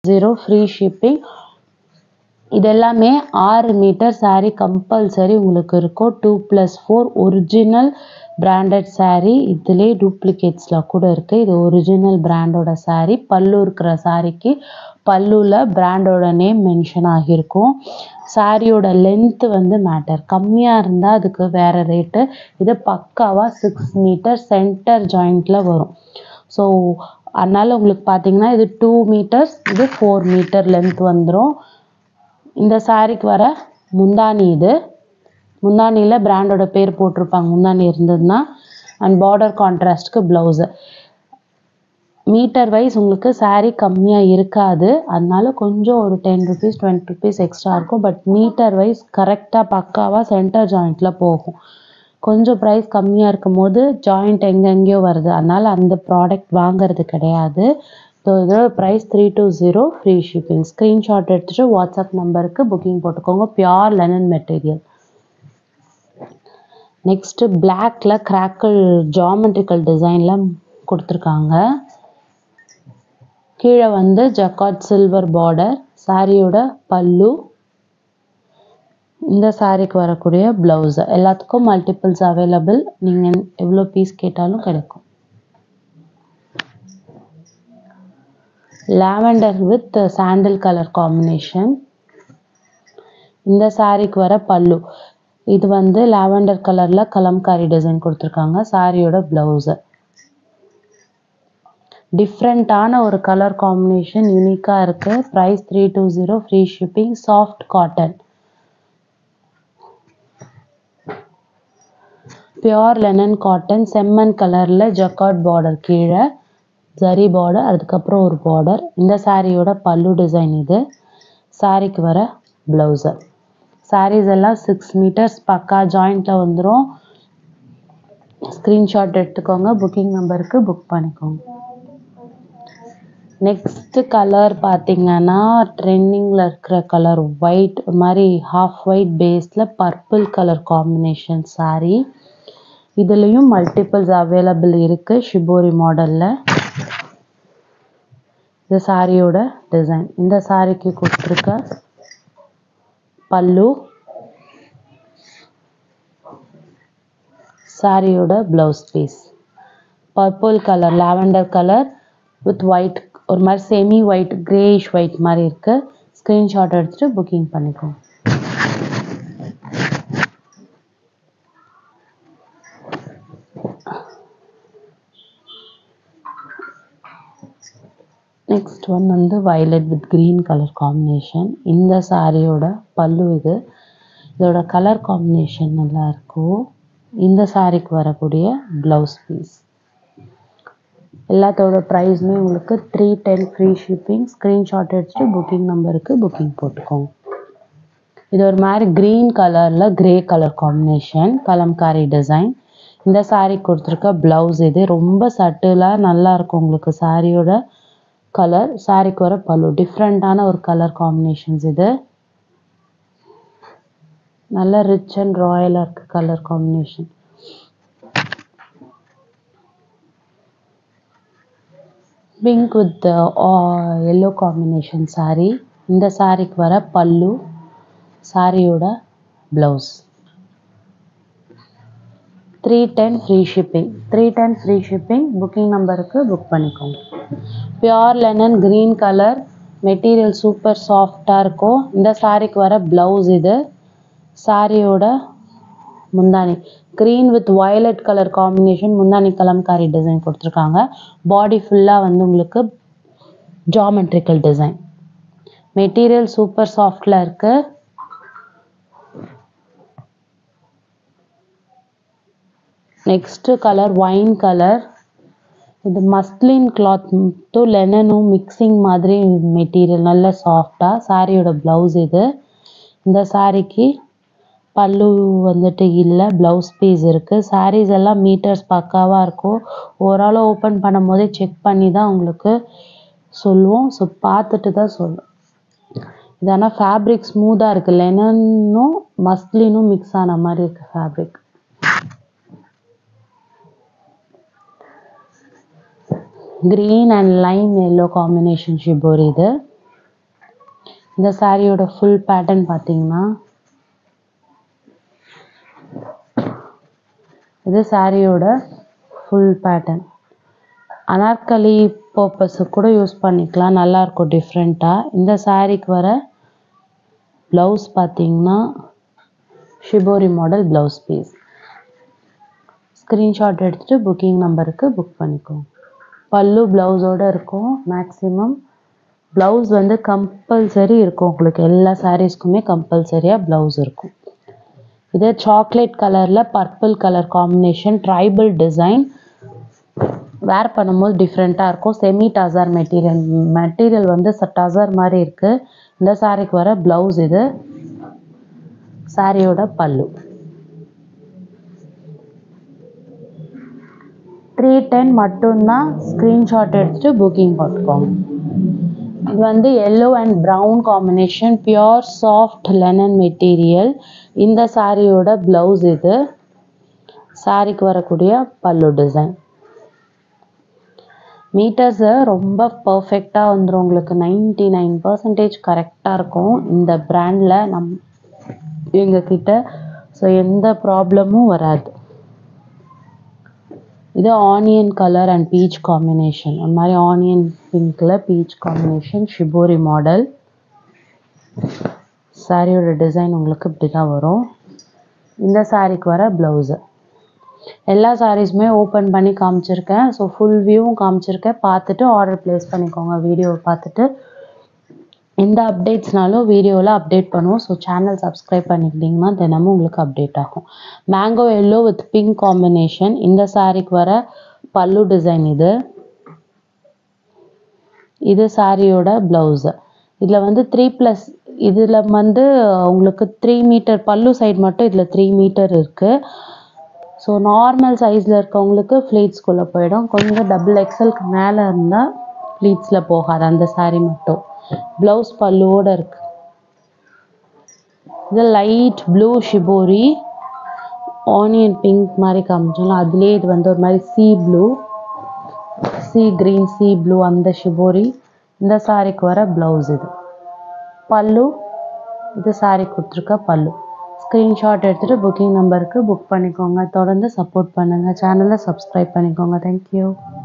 zero free shipping இது எல்லாமே ஆறு மீட்டர் saree கம்பல்சரி உங்களுக்கு இருக்கும் two plus four original branded saree இதுலேயே டூப்ளிகேட்ஸில் கூட இருக்குது இது ஒரிஜினல் பிராண்டோட saree பல்லு இருக்கிற சாரிக்கு பல்லுவில் பிராண்டோட நேம் மென்ஷன் ஆகியிருக்கும் சாரியோட லென்த்து வந்து மேட்டர் கம்மியாக இருந்தால் அதுக்கு வேறு ரேட்டு இது பக்காவாக சிக்ஸ் மீட்டர் சென்டர் ஜாயிண்ட்டில் வரும் ஸோ அதனால் உங்களுக்கு பார்த்தீங்கன்னா இது டூ மீட்டர்ஸ் இது ஃபோர் மீட்டர் லென்த் வந்துடும் இந்த சாரிக்கு வர முந்தானி இது முந்தானியில் பிராண்டோட பேர் போட்டிருப்பாங்க முந்தானி இருந்ததுன்னா அண்ட் பார்டர் கான்ட்ராஸ்ட்க்கு ப்ளவுஸு மீட்டர் வைஸ் உங்களுக்கு saree கம்மியாக இருக்காது அதனால கொஞ்சம் ஒரு ten rupees twenty rupees extra இருக்கும் பட் மீட்டர் வைஸ் கரெக்டாக பக்காவாக சென்டர் ஜாயிண்ட்டில் போகும் கொஞ்சம் ப்ரைஸ் கம்மியாக இருக்கும் போது ஜாயிண்ட் எங்கெங்கேயோ வருது அதனால் அந்த ப்ராடக்ட் வாங்குறது கிடையாது ஸோ இதோட price three two zero free shipping screenshot எடுத்துகிட்டு வாட்ஸ்அப் நம்பருக்கு புக்கிங் போட்டுக்கோங்க பியோர் லெனன் மெட்டீரியல் நெக்ஸ்ட்டு பிளாக்ல கிராக்கிள் ஜாமெட்ரிக்கல் டிசைனில் கொடுத்துருக்காங்க கீழே வந்து ஜக்காட் சில்வர் பார்டர் சாரியோட பல்லு இந்த சாரிக்கு வரக்கூடிய ப்ளவுஸ் எல்லாத்துக்கும் மல்டிபிள்ஸ் அவைலபிள் நீங்கள் எவ்வளோ பீஸ் கேட்டாலும் கிடைக்கும் lavender with sandal colour combination இந்த சாரிக்கு வர பல்லு இது வந்து லாவெண்டர் கலரில் கலம்காரி டிசைன் கொடுத்துருக்காங்க சாரியோட ப்ளவுஸு டிஃப்ரெண்ட்டான ஒரு கலர் காம்பினேஷன் யூனிக்காக இருக்குது price three two zero free shipping soft cotton pure linen cotton செம்மன் கலரில் ஜக்காட் பார்டர் கீழே ஜரி பார்டர் அதுக்கப்புறம் ஒரு பார்டர் இந்த சாரியோட பல்லு டிசைன் இது சாரிக்கு வர ப்ளவுஸு சாரீஸ் எல்லாம் சிக்ஸ் மீட்டர்ஸ் பக்கா ஜாயிண்ட்டில் வந்துடும் ஸ்க்ரீன்ஷாட் எடுத்துக்கோங்க புக்கிங் நம்பருக்கு புக் பண்ணிக்கோங்க நெக்ஸ்ட்டு கலர் பார்த்தீங்கன்னா ட்ரெண்டிங்கில் இருக்கிற கலர் ஒயிட் ஒரு மாதிரி ஹாஃப் ஒயிட் பேஸில் பர்பிள் கலர் காம்பினேஷன் saree இதுலேயும் மல்டிபிள்ஸ் அவைலபிள் இருக்குது ஷிபோரி மாடலில் இந்த சாரியோட டிசைன் இந்த சாரிக்கு கொடுத்துருக்க பல்லு சாரியோட blouse piece purple colour lavender colour with white ஒரு மாதிரி செமி ஒயிட் கிரேயிஷ் ஒயிட் மாதிரி இருக்குது ஸ்க்ரீன்ஷாட் எடுத்துகிட்டு புக்கிங் பண்ணிக்கோங்க நெக்ஸ்ட் ஒன் வந்து violet with green colour combination இந்த சாரியோட பல்லு இது இதோட கலர் காம்பினேஷன் நல்லா இருக்கும் இந்த சாரிக்கு வரக்கூடிய ப்ளவுஸ் பீஸ் எல்லாத்தோட ப்ரைஸுமே உங்களுக்கு three ten free shipping screenshot எடுத்துட்டு புக்கிங் நம்பருக்கு புக்கிங் போட்டுக்கோங்க இது ஒரு மாதிரி க்ரீன் கலரில் grey colour combination kalamkari design இந்த saree கொடுத்துருக்க ப்ளவுஸ் இது ரொம்ப சட்டிலாக நல்லா இருக்கும் உங்களுக்கு சாரியோட கலர் சாரிக்கு வர பல்லு டிஃப்ரெண்ட்டான ஒரு கலர் காம்பினேஷன்ஸ் இது நல்ல ரிச் அண்ட் ராயலாக இருக்கு colour combination pink with yellow combination saree இந்த சாரிக்கு வர பல்லு சாரியோட blouse three ten free shipping three ten free shipping booking நம்பருக்கு புக் பண்ணிக்கோங்க pure linen green colour material super சாஃப்டாக இருக்கும் இந்த சாரிக்கு வர ப்ளவுஸ் இது சாரியோட முந்தானி green with violet colour combination முந்தானி கலம்காரி டிசைன் கொடுத்துருக்காங்க பாடி ஃபுல்லாக வந்து உங்களுக்கு ஜாமெட்ரிக்கல் டிசைன் மெட்டீரியல் சூப்பர் சாஃப்டில் இருக்கு நெக்ஸ்ட்டு கலர் ஒயின் கலர் இது மஸ்லின் கிளாத் டு லெனனும் மிக்சிங் மாதிரி மெட்டீரியல் நல்ல சாஃப்டாக சாரியோட ப்ளவுஸ் இது இந்த சாரிக்கு பல்லு வந்துட்டு இல்லை ப்ளவுஸ் பீஸ் இருக்குது சாரீஸ் எல்லாம் மீட்டர்ஸ் பக்காவாக இருக்கும் ஓவராலாக ஓப்பன் பண்ணும் போதே செக் பண்ணி தான் உங்களுக்கு சொல்லுவோம் ஸோ பார்த்துட்டு தான் சொல்லுவோம் இது ஆனால் ஃபேப்ரிக் ஸ்மூத்தாக இருக்குது லெனனும் மஸ்லினும் மிக்ஸ் ஆன மாதிரி இருக்குது fabric green and lime yellow combination shibori இது இந்த சாரியோட ஃபுல் பேட்டர்ன் பார்த்தீங்கன்னா இது சாரியோட ஃபுல் பேட்டர்ன் அனார்கலி பர்பஸுக்கு கூட யூஸ் பண்ணிக்கலாம் நல்லாயிருக்கும் டிஃப்ரெண்ட்டாக இந்த சாரீக்கு வர ப்ளவுஸ் பார்த்தீங்கன்னா shibori model blouse piece screenshot எடுத்துகிட்டு புக்கிங் நம்பருக்கு புக் பண்ணிக்கோங்க பல்லு ப்ளவுஸோடு இருக்கும் மேக்ஸிமம் ப்ளவுஸ் வந்து கம்பல்சரி இருக்கும் உங்களுக்கு எல்லா சாரீஸ்க்குமே கம்பல்சரியாக ப்ளவுஸ் இருக்கும் இது சாக்லேட் கலரில் purple colour combination tribal design wear பண்ணும்போது டிஃப்ரெண்ட்டாக இருக்கும் செமி டசார் மெட்டீரியல் மெட்டீரியல் வந்து டசார் மாதிரி இருக்குது இந்த சாரீக்கு வர ப்ளவுஸ் இது சாரியோட பல்லு த்ரீ டென் மட்டும்தான் ஸ்க்ரீன்ஷாட் எடுத்துகிட்டு புக்கிங் போட்டுக்கோங்க இது வந்து yellow and brown combination pure soft linen material இந்த சாரியோட ப்ளவுஸ் இது சாரிக்கு வரக்கூடிய பல்லு டிசைன் மீட்டர்ஸு ரொம்ப பர்ஃபெக்டாக வந்துடும் உங்களுக்கு நைன்டி நைன் பர்சன்டேஜ் கரெக்டாக இருக்கும் இந்த ப்ராண்டில் நம் எங்கக்கிட்ட ஸோ எந்த ப்ராப்ளமும் வராது இது onion colour and peach combination ஒரு மாதிரி ஆனியன் பிங்க்கில் பீச் காம்பினேஷன் ஷிபோரி மாடல் சாரியோட டிசைன் உங்களுக்கு இப்படி தான் வரும் இந்த சாரிக்கு வர ப்ளவுஸு எல்லா சாரீஸுமே ஓப்பன் பண்ணி காமிச்சிருக்கேன் ஸோ ஃபுல் வியூவும் காமிச்சிருக்கேன் பார்த்துட்டு ஆர்டர் ப்ளேஸ் பண்ணிக்கோங்க வீடியோவை பார்த்துட்டு எந்த அப்டேட்ஸ்னாலும் வீடியோவில் அப்டேட் பண்ணுவோம் ஸோ சேனல் சப்ஸ்கிரைப் பண்ணிக்கிட்டிங்கன்னா தினமும் உங்களுக்கு அப்டேட் ஆகும் mango yellow with pink combination இந்த சாரீக்கு வர பல்லு டிசைன் இது இது சாரியோட ப்ளவுஸு இதில் வந்து த்ரீ ப்ளஸ் இதில் வந்து உங்களுக்கு த்ரீ மீட்டர் பல்லு சைடு மட்டும் இதில் த்ரீ மீட்டர் இருக்குது ஸோ நார்மல் சைஸில் இருக்கவங்களுக்கு ஃப்ளீட்ஸ்குள்ளே போயிடும் கொஞ்சம் டபுள் எக்ஸலுக்கு மேலே இருந்தால் ஃப்ளீட்ஸில் போகாது அந்த சாரீ மட்டும் ப்ளவுஸ் பல்லுவோடு இருக்கு இது light blue shibori onion pink மாதிரி காமிச்சோம்ல அதுலேயே இது வந்து ஒரு மாதிரி sea blue sea green sea blue அந்த ஷிபோரி இந்த சாரிக்கு வர ப்ளவுஸ் இது பல்லு இது சாரி கொடுத்துருக்க பல்லு ஸ்க்ரீன்ஷாட் எடுத்துகிட்டு புக்கிங் நம்பருக்கு புக் பண்ணிக்கோங்க தொடர்ந்து சப்போர்ட் பண்ணுங்கள் சேனலை சப்ஸ்கிரைப் பண்ணிக்கோங்க தேங்க்யூ